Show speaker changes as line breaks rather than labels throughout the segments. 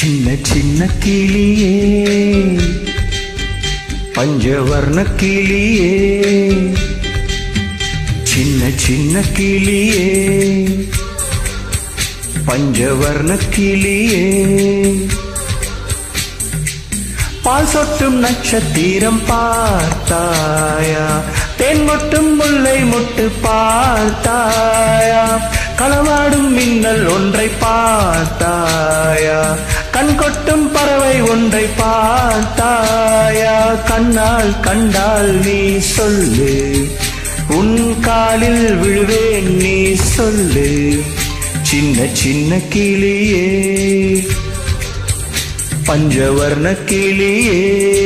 சின்ன சின்ன கிளியே பஞ்சவர்ண கிளியே சின்ன சின்ன கிளியே பஞ்சவர்ண கிளியே பால் சொட்டும் நட்சத்திரம் பார்த்தாயா தேன் மொட்டும் முல்லை மொட்டு பார்த்தாயா களவாடும் மின்னல் ஒன்றை பார்த்தாயா கண் கொட்டும் பறவை ஒன்றை பார்த்தாயா கண்ணால் கண்டால் நீ சொல்லு உன் காலில் விழுவேன் நீ சொல்லு சின்ன சின்ன கிளியே பஞ்சவர்ண கிளியே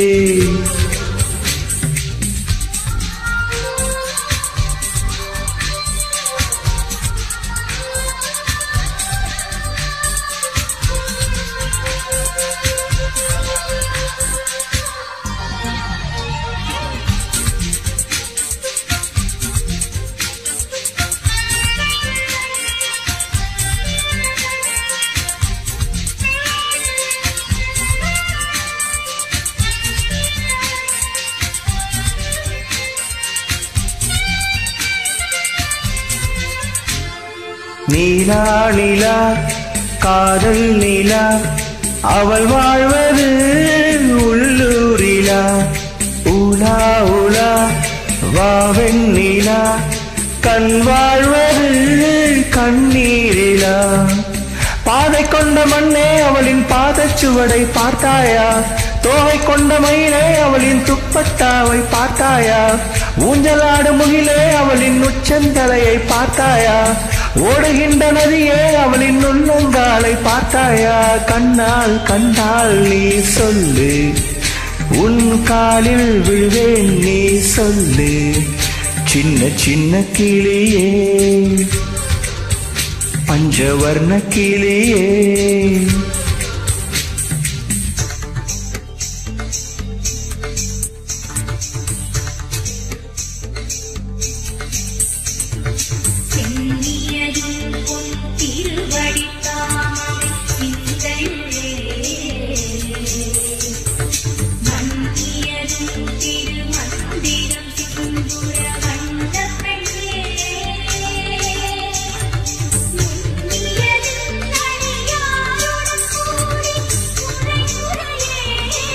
நீலா நிலா காதல் நிலா அவள் வாழ்வது உள்ளூரிலா உலா உலா வாவெண் நிலா கண் வாழ்வது கண்ணீரிலா பாதை கொண்ட மண்ணே அவளின் பாதச்சுவடை பார்த்தாயா தோகை கொண்ட மயிலே அவளின் துப்பட்டாவை பார்த்தாயா ஊஞ்சலாடு முகிலே அவளின் உச்சந்தலையை பார்த்தாயா ஓடுகின்ற நதியே அவளின் உள்ளங்காலை பார்த்தாயா கண்ணால் கண்டால் நீ சொல்லு உன் காலில் விழுவேன் நீ சொல்லு சின்ன சின்ன கிளியே பஞ்சவர்ண கிளியே
சென்னியதும் பொன் திருவடித்தாமரை சிந்தையுளே. மன்னியதும் திருமந்திரம் சிந்துர வந்த பெண்ணே. நுண்ணியதும் அடியாருடன் கூடி முறை முறையே.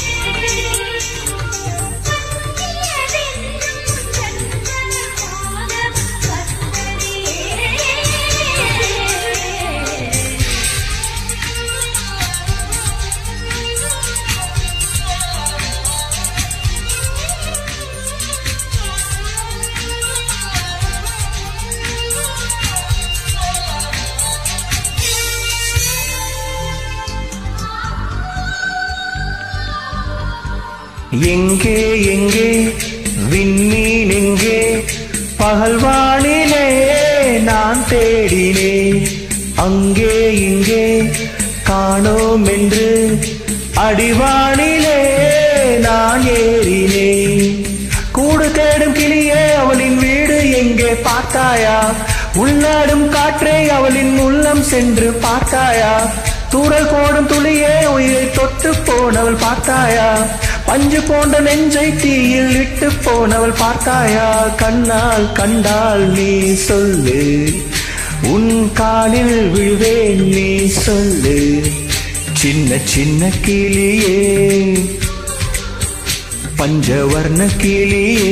எங்கே எங்கே விண்மீன் எங்கே பகல்வானிலே நான் தேடினேன் அங்கே இங்கே காணோம் என்று அடிவானிலே நான் ஏறினேன் கூடு தேடும் கிளியே அவளின் வீடு எங்கே பார்த்தாயா உள்நாடும் காற்றே அவளின் உள்ளம் சென்று பார்த்தாயா தூரல் போடும் துளியே உயிரை தொட்டு போனவள் பார்த்தாயா பஞ்சு போன்ற நெஞ்சை தீயில் விட்டு போனவள் பார்த்தாயா கண்ணால் கண்டால் நீ சொல்லு உன் காலில் விழுவேன் நீ சொல்லு சின்ன சின்ன கிளியே பஞ்சவர்ண கிளியே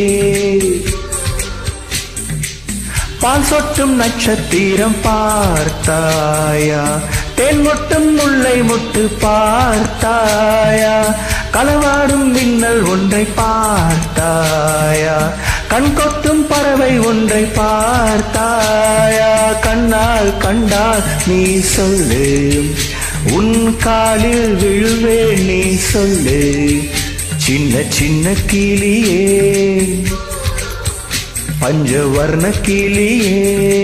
பால் சொட்டும் நட்சத்திரம் பார்த்தாயா தேன் மொட்டும் முல்லை முட்டு பார்த்தாயா களவாடும் மின்னல் ஒன்றை பார்த்தாயா கண் கொத்தும் பறவை ஒன்றை பார்த்தாயா கண்ணால் கண்டால் நீ சொல்லு உன் காலில் விழுவேன் நீ சொல்லு சின்ன சின்ன கிளியே பஞ்சவர்ண கிளியே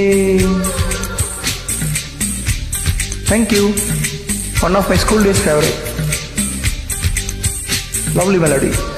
thank you one of my school days favourite lovely melody